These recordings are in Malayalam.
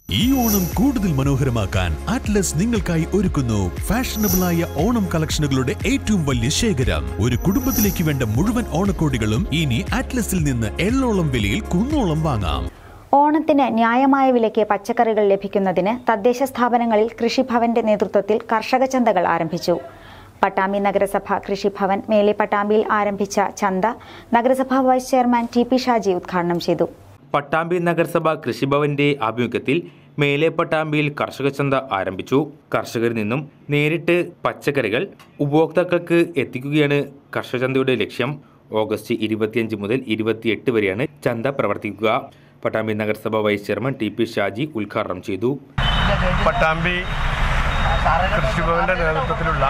ഈ ഓണം കൂടുതൽ മനോഹരമാക്കാൻ അറ്റ്ലസ് നിങ്ങൾക്കായി ഒരുക്കുന്നു ഫാഷനബിളായ ഓണം കളക്ഷനുകളുടെ ഏറ്റവും വലിയ ശേഖരം ഒരു കുടുംബത്തിലേക്ക് വേണ്ട മുഴുവൻ ഓണക്കോടികളും ഇനി അറ്റ്ലസിൽ നിന്ന് എള്ളോളം വിലയിൽ കുന്നോളം വാങ്ങാം ഓണത്തിന് ന്യായമായ വിലയ്ക്ക് പച്ചക്കറികൾ ലഭിക്കുന്നതിന് തദ്ദേശ സ്ഥാപനങ്ങളിൽ കൃഷിഭവന്റെ നേതൃത്വത്തിൽ കർഷക ചന്തകൾ ആരംഭിച്ചു പട്ടാമ്പി നഗരസഭ കൃഷിഭവൻ മേലെ പട്ടാമ്പിയിൽ ആരംഭിച്ച ചന്ത നഗരസഭാ vice chairman T P Shaji ഉദ്ഘാടനം ചെയ്തു പട്ടാമ്പി നഗരസഭ കൃഷിഭവന്റെ ആഭിമുഖ്യത്തിൽ മേലെ പട്ടാമ്പിയിൽ കർഷക ചന്ത ആരംഭിച്ചു കർഷകരിൽ നിന്നും നേരിട്ട് പച്ചക്കറികൾ ഉപഭോക്താക്കൾക്ക് എത്തിക്കുകയാണ് കർഷക ചന്തയുടെ ലക്ഷ്യം ഓഗസ്റ്റ് ഇരുപത്തിയഞ്ച് മുതൽ ഇരുപത്തിയെട്ട് വരെയാണ് ചന്ത പ്രവർത്തിക്കുക പട്ടാമ്പി നഗരസഭ vice chairman T P Shaji ഉദ്ഘാടനം ചെയ്തു പട്ടാമ്പി കൃഷിഭവന്റെ നേതൃത്വത്തിലുള്ള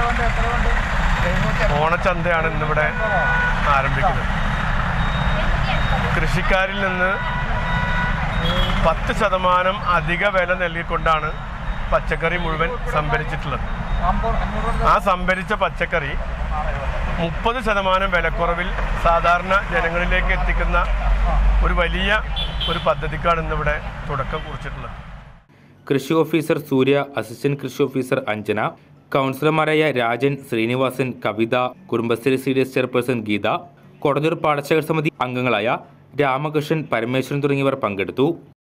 ഓണച്ചന്തയാണ് ഇന്നിവിടെ ആരംഭിക്കുന്നത് കൃഷിക്കാരിൽ നിന്ന് പത്ത് ശതമാനം അധിക വില നൽകിക്കൊണ്ടാണ് പച്ചക്കറി മുഴുവൻ സംഭരിച്ചിട്ടുള്ളത് ആ സംഭരിച്ച പച്ചക്കറി മുപ്പത് ശതമാനം വിലക്കുറവിൽ സാധാരണ ജനങ്ങളിലേക്ക് എത്തിക്കുന്ന ഒരു വലിയ ഒരു പദ്ധതിക്കാണ് ഇന്നിവിടെ തുടക്കം കുറിച്ചിട്ടുള്ളത് കൃഷി ഓഫീസർ സൂര്യ അസിസ്റ്റന്റ് കൃഷി ഓഫീസർ അഞ്ജന കൗൺസിലർമാരായ Rajan Sreenivasan Kavitha Kudumbashree C D S chairperson Geetha Kodanjur പാടശേഖർ സമിതി അംഗങ്ങളായ രാമകൃഷ്ണൻ പരമേശ്വരൻ തുടങ്ങിയവർ പങ്കെടുത്തു